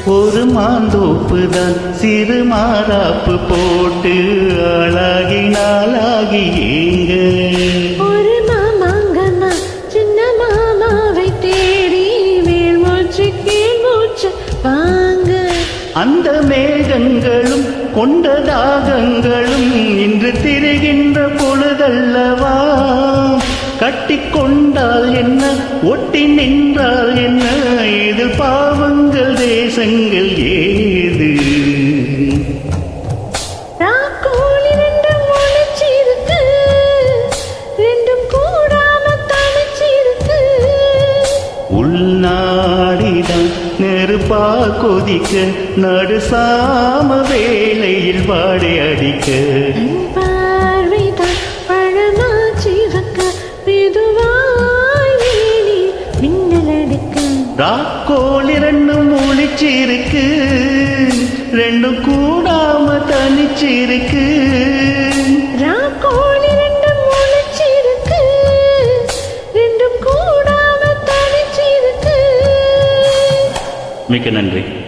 ஒரு மாந்தோப்பு தான் சிறு மாறாப்பு போட்டு ஆளாகி நாளாகி ஏங்க ஒரு மாமாங்கம்மா சின்ன மாமாவை தேடி மேல் மூச்சு கீழ் மூச்சு வாங்க அந்த மேகங்களும் கொண்ட தாகங்களும் இன்று திரிகின்ற பொழுதல்லவா கட்டிக்கொண்டால் என்ன ஒட்டி நின்றால் என்ன இது பாவங்கள் தேசங்கள் ஏது ராக்கோழி ரெண்டும் முளைச்சிருக்கு ரெண்டும் கூடாம தனிச்சிருக்கு உள்நாடிதான் நெருப்பா கொதிக்க நடுசாம வேளையில் பாடி அடிக்க கண் பார்வைதான் பழமாச்சிருக்க மெதுவாய் வேலி மின்னல் அடிக்க ராக்கோழி ரெண்டும் முழிச்சிருக்கு ரெண்டும் கூடாம தனிச்சிருக்கு ராக்கோழி ரெண்டும் முளைச்சிருக்கு ரெண்டும் கூடாம தனிச்சிருக்கு மிக்க நன்றி